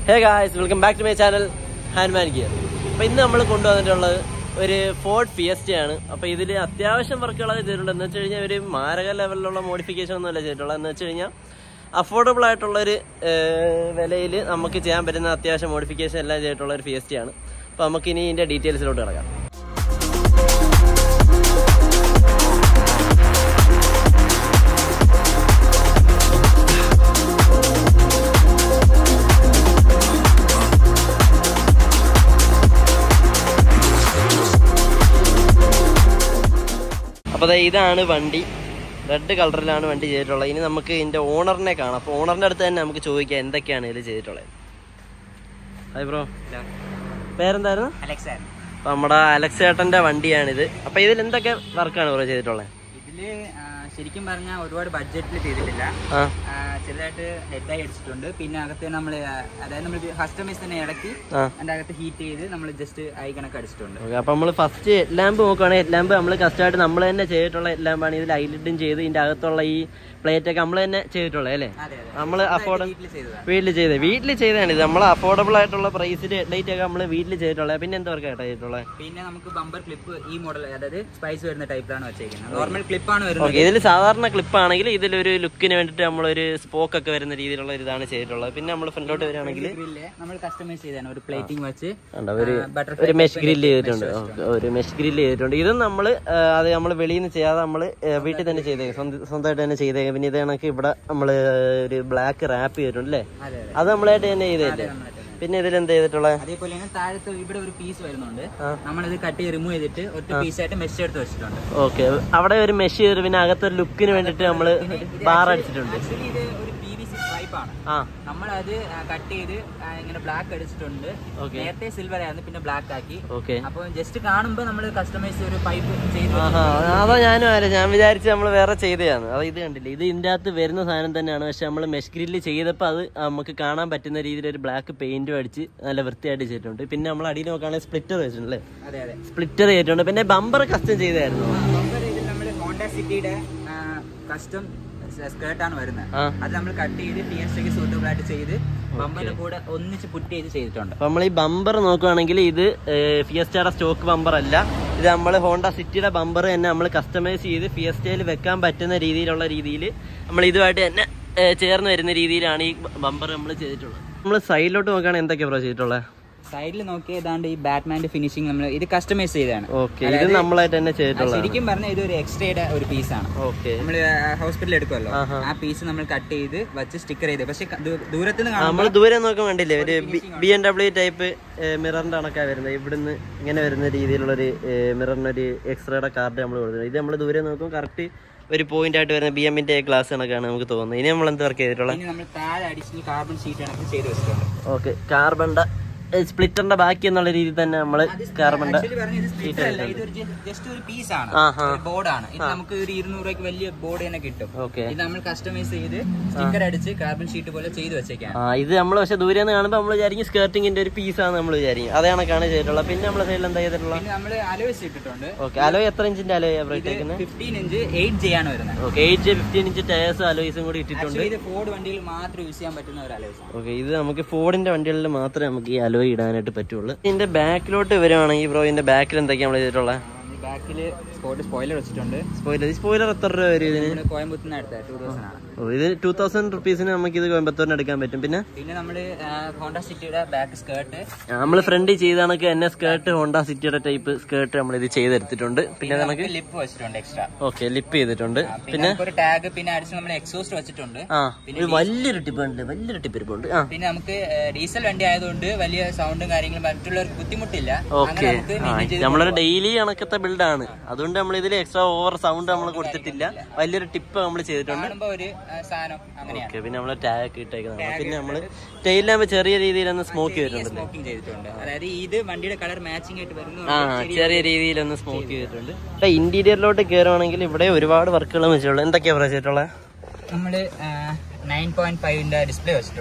Hey guys welcome back to my channel handman gear അപ്പോൾ ഇന്ന് നമ്മൾ കൊണ്ടുവന്നിട്ടുള്ളത് ഒരു ഫോർഡ് ഫിയസ്റ്റയാണ് അപ്പോൾ ഇതിൽ അത്യാവശ്യം വർക്കുകളൊക്കെ ചെയ്തിട്ടുണ്ട് എന്ന് വെച്ച് കഴിഞ്ഞാൽ ഒരു മാരക ലെവലിലുള്ള മോഡിഫിക്കേഷൻ ഒന്നുമല്ല ചെയ്തിട്ടുള്ളത് എന്ന് വെച്ച് കഴിഞ്ഞാൽ അഫോർഡബിൾ ആയിട്ടുള്ളൊരു വിലയിൽ നമുക്ക് ചെയ്യാൻ പറ്റുന്ന അത്യാവശ്യം മോഡിഫിക്കേഷൻ എല്ലാം ചെയ്തിട്ടുള്ള ഒരു ഫിയസ്റ്റയാണ് അപ്പോൾ നമുക്ക് ഇനി ഇതിൻ്റെ ഡീറ്റെയിൽസിലോട്ട് കിടക്കാം അപ്പോൾ ദേ ഇതാണ് വണ്ടി റെഡ് കളറിലാണ് വണ്ടി ചെയ്തിട്ടുള്ളത് ഇനി നമുക്ക് ഇതിന്റെ ഓണറിനെ കാണാം അപ്പോൾ ഓണറിന്റെ അടുത്ത് തന്നെ നമുക്ക് ചോദിക്കാം എന്തൊക്കെയാണ് ഇതിൽ ചെയ്തിട്ടുള്ളത് ഹായ് ബ്രോ പേരെന്തായിരുന്നു അലക്സാൻ അപ്പോൾ നമ്മുടെ അലക്സ് ചേട്ടന്റെ വണ്ടിയാണിത് അപ്പോൾ ഇതിൽ എന്തൊക്കെ വർക്കാണ് ബ്രോ ചെയ്തിട്ടുള്ളത് ഇതില് ആ, ശരിക്കും പറഞ്ഞാൽ ഒരുപാട് ബഡ്ജറ്റിൽ ചെയ്തിട്ടില്ല ആ ആ, ചെറുതായിട്ട് ഹെഡായി അടിച്ചിട്ടുണ്ട് പിന്നെ അകത്ത് നമ്മൾ അതായത് നമ്മൾ കസ്റ്റമൈസ് തന്നെ ഇളക്കി ആ അതിന്റെ അകത്ത് ഹീറ്റ് ചെയ്ത് നമ്മൾ ജസ്റ്റ് ഐ കണക്ക് അടിച്ചിട്ടുണ്ട് ഓക്കെ അപ്പോൾ നമ്മൾ ഫസ്റ്റ് ഹെഡ് ലാമ്പ് നോക്കുകയാണെങ്കിൽ ഹെഡ് ലാമ്പ് നമ്മൾ കസ്റ്റമായിട്ട് നമ്മൾ തന്നെ ചെയ്തിട്ടുള്ള ഹെഡ് ലാമ്പാണ് ഇതിൽ ഹൈലൈറ്റും ചെയ്ത് ഇതിന്റെ അകത്തുള്ള ഈ പ്ലേറ്റ് ഒക്കെ നമ്മൾ തന്നെ ചെയ്തിട്ടുള്ളത് അല്ലേ അതെ അതെ നമ്മൾ അഫോർഡ് വീട്ടിൽ ചെയ്തതാണ് വീട്ടിൽ ചെയ്ത് വീട്ടിൽ ചെയ്തതാണ് ഇത് നമ്മൾ അഫോർഡബിൾ ആയിട്ടുള്ള പ്രൈസിൽ ഹെഡ്ലൈറ്റ് ഒക്കെ നമ്മൾ വീട്ടിൽ ചെയ്തിട്ടുള്ളത് പിന്നെ എന്താ വർക്കാണ് ചെയ്തിട്ടുള്ളത് പിന്നെ നമുക്ക് ബമ്പർ ക്ലിപ്പ് ഈ മോഡൽ അതായത് സ്പൈസ് വരുന്ന ടൈപ്പിലാണ് വെച്ചേക്കുന്നത് നോർമൽ ക്ലിപ്പാണ് വരുന്നത് ഓക്കെ ഇതിൽ സാധാരണ ക്ലിപ്പ് ആണെങ്കിൽ ഇതിലൊരു ലുക്കിന് വേണ്ടിയിട്ട് നമ്മളൊരു സ്പോക്ക് ഒക്കെ വരുന്ന രീതിയിലുള്ള ഒരു ഇതാണ് ചെയ്തിട്ടുള്ളത് പിന്നെ നമ്മൾ ഫ്രണ്ടിലോട്ട് വരികയാണെങ്കിൽ ഗ്രില്ല് നമ്മൾ കസ്റ്റമൈസ് ചെയ്താണ് ഒരു പ്ലേറ്റിംഗ് വെച്ച് കണ്ടോ, ഒരു ബട്ടർഫ്ലൈ ഒരു മെഷ് ഗ്രില്ല് ചെയ്തിട്ടുണ്ട് ഓക്കേ, ഒരു മെഷ് ഗ്രില്ല് ചെയ്തിട്ടുണ്ട് ഇതും നമ്മൾ അത് നമ്മൾ വെളിയിൽ നിന്ന് ചെയ്യാതെ നമ്മൾ വീട്ടിൽ തന്നെ ചെയ്തേക്കും സ്വന്തം- സ്വന്തമായിട്ട് തന്നെ ചെയ്തേക്കും പിന്നെ ഇത് കണക്ക് ഇവിടെ നമ്മൾ ഒരു ബ്ലാക്ക് റാപ്പ് ചെയ്തിട്ടുണ്ട് അല്ലേ അതെ അതെ അത് നമ്മളായിട്ട് തന്നെ ചെയ്തല്ലേ നമ്മളായിട്ട് തന്നെ. പിന്നെ ഇതിൽ എന്ത് ചെയ്തിട്ടുള്ളത് അതേപോലെ തന്നെ താഴത്ത് ഇവിടെ ഒരു പീസ് വരുന്നുണ്ട് ആ. നമ്മളിത് കട്ട് ചെയ്ത് റിമൂവ് ചെയ്തിട്ട് ഒറ്റ പീസായിട്ട് മെഷ് എടുത്ത് വെച്ചിട്ടുണ്ട് ഓക്കെ അവിടെ ഒരു മെഷ് ചെയ്തിട്ട് പിന്നെ അകത്തൊരു ലുക്കിന് വേണ്ടിയിട്ട് നമ്മൾ ബാർ അടിച്ചിട്ടുണ്ട് ആക്ച്വലി ഇത് ഒരു പി വി സി പൈപ്പാണ് ആ നമ്മളത് കട്ട് ചെയ്ത് ആ, ഇങ്ങനെ ബ്ലാക്ക് അടിച്ചിട്ടുണ്ട് Okay. നേരത്തെ സിൽവർ ആയിരുന്നു പിന്നെ ബ്ലാക്ക് ആക്കി ഓക്കെ അപ്പൊ ജസ്റ്റ് കാണുമ്പോൾ നമ്മൾ കസ്റ്റമൈസ് ഒരു പൈപ്പ് ചെയ്ത് ആഹാ അതാ ഞാനും ആരും ഞാൻ വിചാരിച്ച് നമ്മൾ വേറെ ചെയ്തതാണ് അത് ഇത് കണ്ടില്ല ഇത് ഇതിൻ്റെ അകത്ത് വരുന്ന സാധനം തന്നെയാണ് പക്ഷെ നമ്മൾ മെഷ് ഗ്രില്ല് ചെയ്തപ്പോൾ അത് നമുക്ക് കാണാൻ പറ്റുന്ന രീതിയിൽ ഒരു ബ്ലാക്ക് പെയിന്റും അടിച്ച് നല്ല വൃത്തിയായിട്ട് ചെയ്തിട്ടുണ്ട് പിന്നെ നമ്മൾ അടിയിൽ നോക്കുകയാണെങ്കിൽ സ്പ്ലിറ്റർ വെച്ചിട്ടുണ്ട് അല്ലേ അതെ അതെ സ്പ്ലിറ്റർ ചെയ്തിട്ടുണ്ട് പിന്നെ ബമ്പർ കസ്റ്റം ചെയ്തായിരുന്നു ബമ്പർ ഇതിൽ നമ്മൾ ഹോണ്ട സിറ്റിയുടെ കസ്റ്റം സ്കേർട്ടാണ് വരുന്നത് ആ അത് നമ്മൾ കട്ട് ചെയ്ത് ഫിയസ്റ്റയ്ക്ക് സൂട്ടബിൾ ആയിട്ട് ചെയ്ത് ബമ്പറിന്റെ കൂടെ ഒന്നിച്ച് പുറ്റ് ചെയ്ത് ചെയ്തിട്ടുണ്ട് അപ്പൊ നമ്മൾ ഈ ബമ്പർ നോക്കുകയാണെങ്കിൽ ഇത് ഫിയസ്റ്റയുടെ സ്റ്റോക്ക് ബമ്പർ അല്ല ഇത് നമ്മൾ ഹോണ്ട സിറ്റിയുടെ ബമ്പർ തന്നെ നമ്മൾ കസ്റ്റമൈസ് ചെയ്ത് ഫിയസ്റ്റയിൽ വെക്കാൻ പറ്റുന്ന രീതിയിലുള്ള രീതിയിൽ നമ്മൾ ഇതുമായിട്ട് തന്നെ ഏ, ചേർന്ന് വരുന്ന രീതിയിലാണ് ഈ ബമ്പർ നമ്മൾ ചെയ്തിട്ടുള്ളത് നമ്മൾ സൈഡിലോട്ട് നോക്കുകയാണെങ്കിൽ എന്തൊക്കെയാണ് ബ്രോ ചെയ്തിട്ടുള്ളത് സൈഡിൽ നോക്കി ഏതാണ്ട് ഈ ബാറ്റ്മാന്റെ ഫിനിഷിംഗ് നമ്മൾ ഇത് കസ്റ്റമൈസ് ചെയ്തതാണ് ഓക്കെ ഇത് നമ്മളായിട്ട് തന്നെ ചെയ്തിട്ടുള്ളത് ശരിക്കും പറഞ്ഞാൽ ഇത് ഒരു എക്സ്ട്രയുടെ ഒരു പീസാണ് ഓക്കെ നമ്മൾ ഹോസ്പിറ്റലിൽ എടുക്കുമല്ലോ ആഹാ. ആ പീസ് നമ്മൾ കട്ട് ചെയ്ത് വെച്ച് സ്റ്റിക്കർ ചെയ്ത് പക്ഷെ ദൂരത്ത് നിന്ന് നമ്മൾ കാണുമ്പോൾ ദൂരെ നോക്കാൻ വേണ്ടില്ലേ ഒരു ബി എം ഡബ്ല്യു ടൈപ്പ് മിററിന്റെ കണക്കാ വരുന്നത് ഇവിടുന്ന് ഇങ്ങനെ വരുന്ന രീതിയിലുള്ള ഒരു മിററിന് ഒരു എക്സ്റേയുടെ കാർഡ് നമ്മൾ കൊടുക്കുന്നത് ഇത് നമ്മൾ ദൂരെ നോക്കും കറക്റ്റ് ഒരു പോയിന്റ് ആയിട്ട് വരുന്ന ബി എമ്മിന്റെ ക്ലാസ് കണക്കാണ് നമുക്ക് തോന്നുന്നത് ഇനി നമ്മൾ എന്ത് വർക്ക് ചെയ്തിട്ടുള്ളത് ഇനി നമ്മൾ താഴെ അഡീഷണൽ കാർബൺ ഷീറ്റ് കണക്ക് ചെയ്ത് വെച്ചിട്ടുണ്ട് ഓക്കെ കാർബണിന്റെ സ്പ്ലിറ്ററിന്റെ ബാക്കി എന്നുള്ള രീതിയിൽ തന്നെ നമ്മൾ കാർബണിന്റെ ആക്ച്വലി പറഞ്ഞാൽ ഇത് സ്പ്ലിറ്റർ അല്ല ഇതൊരു ജസ്റ്റ് ഒരു പീസ് ആണ് ആഹാ. ബോർഡാണ് ഇത് നമുക്ക് ഒരു ഇരുന്നൂറ് രൂപയ്ക്ക് വലിയ ബോർഡ് തന്നെ കിട്ടും ഓക്കെ ഇത് നമ്മൾ കസ്റ്റമൈസ് ചെയ്ത് സ്റ്റിക്കർ അടിച്ച് കാർബൺ ഷീറ്റ് പോലെ ചെയ്ത് വെച്ചേക്കാണ് ആ ഇത് നമ്മൾ പക്ഷെ ദൂരെ നിന്ന് കാണുമ്പോൾ നമ്മൾ വിചാരിക്കും സ്കേർട്ടിങ്ങിന്റെ ഒരു പീസാണ് നമ്മൾ വിചാരിക്കും അതേ കണക്കാണ് ചെയ്തിട്ടുള്ളത് പിന്നെ നമ്മൾ സൈഡിൽ എന്താ ചെയ്തിട്ടുള്ളത് പിന്നെ നമ്മൾ അലോയ്സ് ഇട്ടിട്ടുണ്ട് ഓക്കെ അലോ എത്ര ഇഞ്ചിന്റെ അലോ ഇട്ടേക്കുന്നത് ഫിഫ്റ്റീൻ ഇഞ്ച് എയ്റ്റ് ജെ ആണ് വരുന്നത് ഓക്കെ എയ്റ്റ് ഫിഫ്റ്റീൻ ഇഞ്ച് ടയേഴ്സും അലോയ്സും കൂടി ഇട്ടിട്ടുണ്ട് ആക്ച്വലി ഇത് ഫോർഡ് വണ്ടിയിൽ മാത്രം യൂസ് ചെയ്യാൻ പറ്റുന്ന ഒരു അലോയ്സ് ആണ് ഓക്കെ ഇത് നമുക്ക് ഫോർഡിന്റെ വണ്ടികളിൽ മാത്രമേ നമുക്ക് ഈ അലോയ് ഇടാനായിട്ട് പറ്റുള്ളൂ ഇതിന്റെ ബാക്കിലോട്ട് വരുവാണെങ്കിൽ ബ്രോ ഇതിന്റെ ബാക്കിൽ എന്തൊക്കെയാണ് നമ്മൾ ചെയ്തിട്ടുള്ളത് ബാക്കിൽ സ്പോട്ട് സ്പോയിലർ വെച്ചിട്ടുണ്ട് സ്പോയിലർ സ്പോയിലർ എത്ര രൂപ വരും ഇതിന് നമ്മൾ കോയമ്പത്തൂർ നിന്ന് എടുത്ത ടൂ തൗസൻഡ് ആണ് ഓ ഇത് ടൂ തൗസൻഡ് റുപ്പീസിന് നമുക്ക് ഇത് കോയമ്പത്തൂരിന് എടുക്കാൻ പറ്റും പിന്നെ പിന്നെ നമ്മൾ ഹോണ്ട സിറ്റിയുടെ ബാക്ക് സ്കേർട്ട് നമ്മൾ ഫ്രണ്ടിൽ ചെയ്ത കണക്ക് എന്നെ സ്കേർട്ട് ഹോണ്ട സിറ്റിയുടെ ടൈപ്പ് സ്കേർട്ട് നമ്മൾ ഇത് ചെയ്തെടുത്തിട്ടുണ്ട് പിന്നെ നമുക്ക് ലിപ്പ് വെച്ചിട്ടുണ്ട് എക്സ്ട്രാ ഓക്കെ ലിപ്പ് ചെയ്തിട്ടുണ്ട് പിന്നെ നമുക്ക് ഒരു ടാഗ് പിന്നെ അടിച്ച് നമ്മൾ എക്സോസ്റ്റ് വെച്ചിട്ടുണ്ട് ആ ഒരു വലിയൊരു ടിപ്പ് ഉണ്ട് വലിയൊരു ടിപ്പ് ഇരിപ്പുണ്ട് ആ പിന്നെ നമുക്ക് ഡീസൽ വണ്ടി ആയതുകൊണ്ട് വലിയ സൗണ്ടും കാര്യങ്ങളും മറ്റുള്ളവർക്ക് ബുദ്ധിമുട്ടില്ല ഓക്കെ അങ്ങനെ നമുക്ക് maintain ചെയ്ത് നമ്മളൊരു ഡെയിലി കണക്കത്തെ ബിൽഡാണ് അതുകൊണ്ട് നമ്മൾ ഇതിൽ എക്സ്ട്രാ ഓവർ സൗണ്ട് നമ്മൾ കൊടുത്തിട്ടില്ല വലിയൊരു ടിപ്പ് നമ്മൾ ചെയ്തിട്ടുണ്ട് കാണുമ്പോ ഒരു ആ, സാധനം അങ്ങനെയാണ് ഓക്കെ പിന്നെ നമ്മൾ ടാഗ് ഒക്കെ ഇട്ടേക്കുന്നതാണ് പിന്നെ നമ്മൾ ടെയിൽ ലാമ്പ് ചെറിയ രീതിയിലൊന്ന് സ്മോക്ക് ചെയ്തിട്ടുണ്ട് സ്മോക്കിംഗ് ചെയ്തിട്ടുണ്ട് അതായത് ഇത് വണ്ടിയുടെ കളർ മാച്ചിങ് ആയിട്ട് വരുന്നു ആ ചെറിയ രീതിയിലൊന്ന് സ്മോക്ക് ചെയ്തിട്ടുണ്ട് ഇവിടെ ഇന്റീരിയറിലോട്ട് കയറുവാണെങ്കിൽ ഇവിടെ ഒരുപാട് വർക്കുകൾ വെച്ചിട്ടുള്ളത് എന്തൊക്കെയാ പറഞ്ഞിട്ടുള്ളത് നമ്മള് നയൻ പോയിന്റ് ഫൈവിന്റെ ഡിസ്പ്ലേ വെച്ചിട്ടുണ്ട്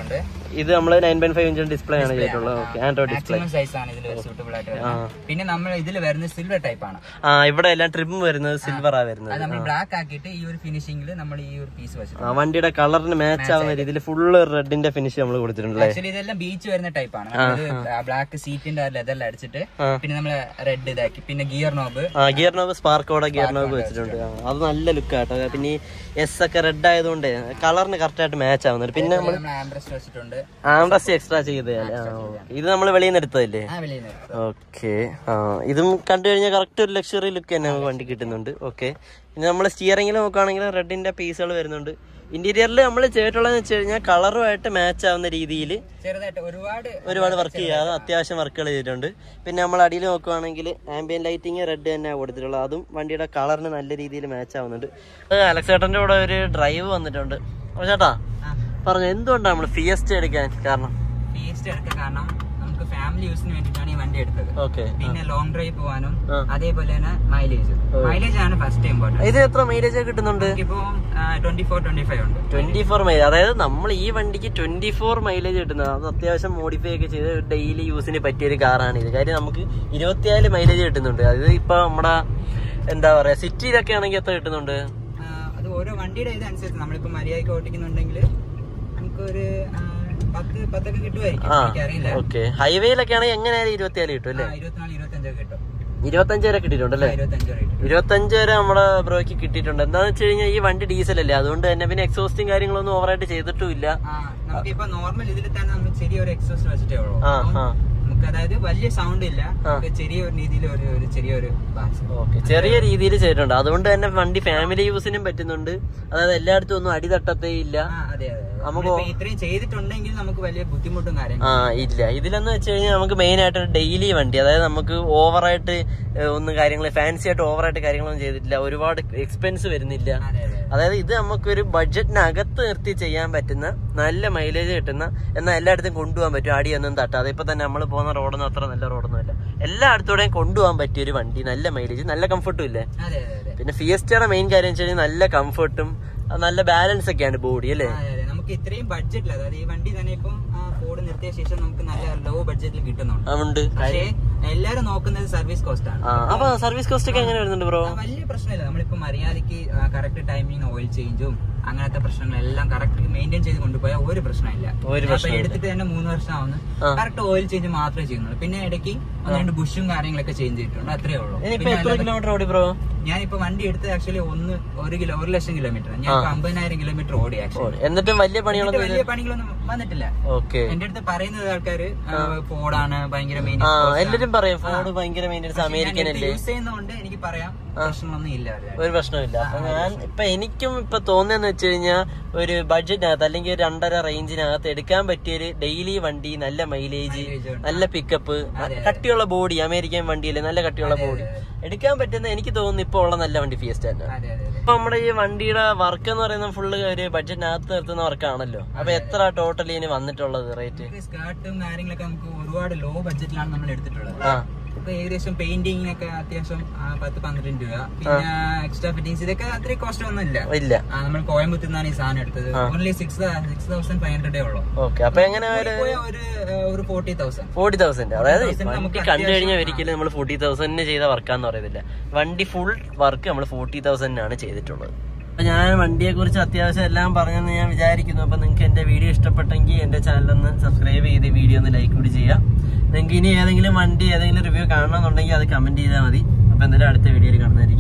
ഇത് നമ്മൾ nine point five inch display ആണ് ചെയ്തിട്ടുള്ളത് okay android display maximum size ആണ് ഇതിൽ സൂട്ടബിൾ ആയിട്ട് വരുന്നത് പിന്നെ നമ്മൾ ഇതിൽ വരുന്നത് സിൽവർ ടൈപ്പ് ആണ് ആ ഇവിടെ എല്ലാം ട്രിം വരുന്നത് സിൽവർ ആ വരുന്നത് അത് നമ്മൾ ബ്ലാക്ക് ആക്കിയിട്ട് ഈ ഒരു ഫിനിഷിംഗിൽ നമ്മൾ ഈ ഒരു പീസ് വെച്ചിട്ടുണ്ട് ആ വണ്ടിയുടെ കളറിന് മാച്ച് ആവുന്ന രീതിയിൽ ഫുള്ള് റെഡിന്റെ ഫിനിഷ് നമ്മൾ കൊടുത്തിട്ടുണ്ടല്ലേ ആക്ച്വലി ഇതെല്ലാം ബീച്ച് വരുന്ന ടൈപ്പ് ആണ് ബ്ലാക്ക് സീറ്റിന്റെ ലെതെല്ലാം അടിച്ചിട്ട് ആ. പിന്നെ നമ്മൾ റെഡ് ഇതാക്കി പിന്നെ ഗിയർ നോബ് ആ ഗിയർ നോബ് സ്പാർക്കോടെ ഗിയർ നോബ് വെച്ചിട്ടുണ്ട് ആ, അത് നല്ല ലുക്ക് ആട്ടോ പിന്നെ ഈ എസ് ഒക്കെ റെഡ് ആയതുകൊണ്ട് കളറിന് കറക്റ്റ് ആയിട്ട് മാച്ച് ആവുന്നുണ്ട് പിന്നെ നമ്മൾ നമ്മൾ ആംബ്രസ്റ്റ് വെച്ചിട്ടുണ്ട് ആംബ്രസ് എക്സ്ട്രാ ചെയ്ത് ഇത് നമ്മൾ വെളിയിൽ നിന്ന് എടുത്തതല്ലേ ആ വെളിയിൽ ഓക്കെ ആ ഇതും കണ്ടു കഴിഞ്ഞാൽ കറക്റ്റ് ഒരു ലക്ഷറി ലുക്ക് തന്നെ നമുക്ക് വണ്ടി കിട്ടുന്നുണ്ട് ഓക്കെ പിന്നെ നമ്മൾ സ്റ്റിയറിംഗിൽ നോക്കുകയാണെങ്കിൽ റെഡിന്റെ പീസുകൾ വരുന്നുണ്ട് ഇന്റീരിയറിൽ നമ്മൾ ചെയ്തിട്ടുള്ളതെന്ന് വെച്ച് കഴിഞ്ഞാൽ കളറുമായിട്ട് മാച്ച് ആവുന്ന രീതിയിൽ ചെറുതായിട്ട് ഒരുപാട് ഒരുപാട് വർക്ക് ചെയ്യാതെ അത്യാവശ്യം വർക്കുകൾ ചെയ്തിട്ടുണ്ട് പിന്നെ നമ്മൾ അടിയിൽ നോക്കുവാണെങ്കിൽ ആംബിയൻ ലൈറ്റിങ് റെഡ് തന്നെ കൊടുത്തിട്ടുള്ളത് അതും വണ്ടിയുടെ കളറിന് നല്ല രീതിയിൽ മാച്ച് ആവുന്നുണ്ട് അലക്സേട്ടന്റെ കൂടെ ഒരു ഡ്രൈവ് വന്നിട്ടുണ്ട് അപ്പോൾ ചേട്ടാ പറഞ്ഞു എന്തുകൊണ്ടാണ് നമ്മൾ ഫിയസ്റ്റ് എടുക്കാൻ കാരണം ഫീസ്റ്റ് എടുക്കാൻ കാരണം നമുക്ക് ഫാമിലി യൂസിന് വേണ്ടിയിട്ടാണ് ഈ വണ്ടി എടുത്തത് ഓക്കെ പിന്നെ ലോങ് ഡ്രൈവ് പോകാനും ആ. അതേപോലെ തന്നെ മൈലേജ് മൈലേജ് ആണ് ഫസ്റ്റ് ഇമ്പോർട്ടൻറ്റ് ഇത് എത്ര മൈലേജ് കിട്ടുന്നുണ്ട് ഇപ്പോ ട്വന്റി ഫോർ ട്വന്റി ഫൈവ് ഉണ്ട് ട്വന്റി ഫോർ മൈലേജ് അതായത് നമ്മൾ ഈ വണ്ടിക്ക് ട്വന്റി ഫോർ മൈലേജ് കിട്ടുന്നത് അത് അത്യാവശ്യം മോഡിഫൈ ഒക്കെ ചെയ്ത് ഡെയിലി യൂസിന് പറ്റിയ ഒരു കാറാണ് ഇത് കാര്യം നമുക്ക് ഇരുപത്തിനാല് മൈലേജ് കിട്ടുന്നുണ്ട് അത് ഇപ്പൊ നമ്മുടെ എന്താ പറയാ സിറ്റിയിലൊക്കെ ആണെങ്കിൽ എത്ര കിട്ടുന്നുണ്ട് ആ, അത് ഓരോ വണ്ടിയുടെ ഇതനുസരിച്ച് നമ്മളിപ്പോ മര്യാദയ്ക്ക് ഓട്ടിക്കുന്നുണ്ടെങ്കിൽ നമുക്കൊരു ആ, പത്ത് പത്തൊക്കെ കിട്ടുമായിരിക്കും ആ എനിക്കറിയില്ല ഓക്കെ ഹൈവേയിലൊക്കെ ആണെങ്കിൽ എങ്ങനെയായാലും ഇരുപത്തിനാല് കിട്ടും അല്ലേ ആ, ഇരുപത്തിനാല് ഇരുപത്തഞ്ചൊക്കെ കിട്ടും ഇരുപത്തഞ്ച് വരെ കിട്ടിയിട്ടുണ്ട് അല്ലേ ഇരുപത്തഞ്ച് വരെ കിട്ടും ഇരുപത്തഞ്ച് വരെ നമ്മുടെ ബ്രോയ്ക്ക് കിട്ടിയിട്ടുണ്ട് എന്താണെന്ന് വെച്ച് കഴിഞ്ഞാൽ ഈ വണ്ടി ഡീസൽ അല്ലേ അതുകൊണ്ട് തന്നെ പിന്നെ എക്സോസ്റ്റും കാര്യങ്ങളൊന്നും ഓവറായിട്ട് ചെയ്തിട്ടും ഇല്ല ആ നമുക്കിപ്പോ നോർമൽ ഇതിൽ തന്നെ നമ്മൾ ചെറിയൊരു എക്സോസ്റ്റ് വെച്ചിട്ടേ ഉള്ളൂ ആ ആ നമുക്ക് അതായത് വലിയ സൗണ്ട് ഇല്ല നമുക്ക് ചെറിയൊരു രീതിയിൽ ഒരു ഒരു ചെറിയൊരു ബാസ് ഓക്കെ ചെറിയ രീതിയിൽ ചെയ്തിട്ടുണ്ട് അതുകൊണ്ട് തന്നെ വണ്ടി ഫാമിലി യൂസിനും പറ്റുന്നുണ്ട് അതായത് എല്ലായിടത്തും ഒന്നും അടി തട്ടത്തേ ഇല്ല ആ അതെ അതെ നമുക്ക് നമ്മളിപ്പോ ഇത്രയും ചെയ്തിട്ടുണ്ടെങ്കിൽ നമുക്ക് വലിയ ബുദ്ധിമുട്ടും ആ കാര്യങ്ങളും ഇല്ല ഇതിലെന്ന് വെച്ച് കഴിഞ്ഞാൽ നമുക്ക് മെയിൻ ആയിട്ട് ഡെയിലി വണ്ടി അതായത് നമുക്ക് ഓവറായിട്ട് ഒന്നും കാര്യങ്ങൾ ഫാൻസി ആയിട്ട് ഓവറായിട്ട് കാര്യങ്ങളൊന്നും ചെയ്തിട്ടില്ല ഒരുപാട് എക്സ്പെൻസ് വരുന്നില്ല അതെ അതെ അതായത് ഇത് നമുക്കൊരു ബഡ്ജറ്റിനകത്ത് നിർത്തി ചെയ്യാൻ പറ്റുന്ന നല്ല മൈലേജ് കിട്ടുന്ന എന്നാൽ എല്ലായിടത്തും കൊണ്ടുപോകാൻ പറ്റും അടിയൊന്നും തട്ടാതെ ഇപ്പൊ തന്നെ നമ്മൾ പോകുന്ന റോഡൊന്നും അത്ര നല്ല റോഡൊന്നും അല്ല എല്ലായിടത്തൂടെയും കൊണ്ടുപോകാൻ പറ്റിയ ഒരു വണ്ടി നല്ല മൈലേജ് നല്ല കംഫർട്ടും ഇല്ലേ അതെ അതെ അതെ പിന്നെ ഫിയസ്റ്റയുടെ മെയിൻ കാര്യം വെച്ച് കഴിഞ്ഞാൽ നല്ല കംഫർട്ടും നല്ല ബാലൻസ് ഒക്കെയാണ് ബോഡി അല്ലേ ആ, അതെ, അതെ. നമുക്ക് ഇത്രയും ബഡ്ജറ്റിൽ അതായത് ഈ വണ്ടി തന്നെ ഇപ്പം ഫോർഡ് നിർത്തിയ ശേഷം നമുക്ക് നല്ല ലോ ബഡ്ജറ്റിൽ കിട്ടുന്നുണ്ട് അതുണ്ട് പക്ഷേ എല്ലാരും നോക്കുന്നത് സർവീസ് കോസ്റ്റ് ആണ് ആ അപ്പൊ സർവീസ് കോസ്റ്റ് ഒക്കെ എങ്ങനെ വരുന്നുണ്ട് ബ്രോ ആ, വലിയ പ്രശ്നമില്ല നമ്മളിപ്പോ മര്യാദക്ക് കറക്റ്റ് ടൈമിങ് ഓയിൽ ചേഞ്ചും അങ്ങനത്തെ പ്രശ്നങ്ങളെല്ലാം കറക്റ്റ് മെയിൻറ്റെയിൻ ചെയ്ത് കൊണ്ടുപോയാൽ ഒരു പ്രശ്നമില്ല ഒരു ഞാൻ ഇപ്പൊ എടുത്തിട്ട് തന്നെ മൂന്ന് വർഷം ആവുന്നു ആ. കറക്റ്റ് ഓയിൽ ചേഞ്ച് മാത്രമേ ചെയ്യുന്നുള്ളൂ പിന്നെ ഇടയ്ക്ക് ഒന്ന് രണ്ട് ബുഷും കാര്യങ്ങളൊക്കെ ചേഞ്ച് ചെയ്തിട്ടുണ്ട് അത്രേ ഉള്ളൂ ഇനിയിപ്പോ പിന്നെ എത്ര അല്ലാതെ കിലോമീറ്റർ ഓടി ബ്രോ ഞാനിപ്പോ വണ്ടി എടുത്ത് ആക്ച്വലി ഒന്ന് ഒരു കിലോ ഒരു ലക്ഷം കിലോമീറ്റർ ഞാൻ ഇപ്പൊ അമ്പതിനായിരം കിലോമീറ്റർ ഓടി ആക്ച്വലി എന്നിട്ടും വലിയ പണികളൊന്നും വലിയ പണികളൊന്നും വന്നിട്ടില്ല ഓക്കെ എന്റെ അടുത്ത് പറയുന്നത് ആൾക്കാര് ഫോർഡാണ് ഭയങ്കര മെയിൻ ആ എല്ലാരും പറയും ഫോർഡ് ഭയങ്കര മെയിൻ്റെനൻസ് അമേരിക്കൻ അല്ലേ യൂസ് ചെയ്യുന്നതുകൊണ്ട് എനിക്ക് പറയാം പ്രശ്നമൊന്നും ഇല്ല അവരുടെ. ഒരു പ്രശ്നമില്ല അപ്പൊ ഞാൻ ഇപ്പൊ എനിക്കും ഇപ്പൊ തോന്നിയെന്ന് വെച്ച് കഴിഞ്ഞാൽ ഒരു ബഡ്ജറ്റിനകത്ത് അല്ലെങ്കിൽ ഒരു രണ്ടര റേഞ്ചിനകത്ത് എടുക്കാൻ പറ്റിയൊരു ഡെയിലി വണ്ടി നല്ല മൈലേജ് Mileage ഉണ്ട്. നല്ല പിക്കപ്പ് കട്ടിയുള്ള ബോഡി അമേരിക്കൻ വണ്ടിയല്ലേ നല്ല കട്ടിയുള്ള ബോഡി എടുക്കാൻ പറ്റുന്ന എനിക്ക് തോന്നുന്നു ഇപ്പൊ ഉള്ള നല്ല വണ്ടി ഫിയസ്റ്റ് തന്നെ അതെ അതെ അതെ ഇപ്പൊ നമ്മുടെ ഈ വണ്ടിയുടെ വർക്ക് എന്ന് പറയുന്നത് ഫുള്ള് ഒരു ബഡ്ജറ്റിനകത്ത് നിർത്തുന്ന വർക്കാണല്ലോ അപ്പൊ എത്ര ടോട്ടലി ഇനി വന്നിട്ടുള്ളത് റേറ്റ് സ്കേർട്ടും കാര്യങ്ങളൊക്കെ നമുക്ക് ഒരുപാട് ലോ ബഡ്ജറ്റിലാണ് നമ്മൾ എടുത്തിട്ടുള്ളത് ആ ഇപ്പൊ ഏകദേശം പെയിന്റിങ്ങിനൊക്കെ അത്യാവശ്യം ആ, പത്ത് പന്ത്രണ്ട് രൂപ പിന്നെ എക്സ്ട്രാ ഫിറ്റിംഗ്സ് ഇതൊക്കെ അത്രയും കോസ്റ്റ് ഒന്നും ഇല്ല ഇല്ല ആ, നമ്മൾ കോയമ്പത്തൂർ നിന്നാണ് ഈ സാധനം എടുത്തത് only six six thousand five ഹൺഡ്രഡേ ഉള്ളൂ ഓക്കെ അപ്പൊ എങ്ങനെ ഒരു പോയ ഒരു ആ, ഒരു ഫോർട്ടി തൗസൻഡ് ഫോർട്ടി തൗസൻഡ് അതായത് 40,000 വണ്ടി നമുക്ക് കണ്ടു കഴിഞ്ഞാൽ ഒരിക്കലും നമ്മൾ ഫോർട്ടി തൗസൻഡിന് ചെയ്ത വർക്കാന്ന് പറയുന്നില്ല വണ്ടി ഫുൾ വർക്ക് നമ്മൾ ഫോർട്ടി തൗസൻഡിനാണ് ചെയ്തിട്ടുള്ളത് അപ്പൊ ഞാൻ വണ്ടിയെ കുറിച്ച് അത്യാവശ്യം എല്ലാം പറഞ്ഞെന്ന് ഞാൻ വിചാരിക്കുന്നു അപ്പൊ നിങ്ങൾക്ക് എന്റെ വീഡിയോ ഇഷ്ടപ്പെട്ടെങ്കിൽ എന്റെ ചാനൽ ഒന്ന് സബ്സ്ക്രൈബ് ചെയ്ത് വീഡിയോ ഒന്ന് ലൈക്ക് കൂടി ചെയ്യാം നിങ്ങൾക്ക് ഇനി ഏതെങ്കിലും വണ്ടി ഏതെങ്കിലും റിവ്യൂ കാണണമെന്നുണ്ടെങ്കിൽ അത് കമന്റ് ചെയ്താൽ മതി അപ്പൊ എന്തായാലും അടുത്ത വീഡിയോയിൽ കാണുന്നതായിരിക്കും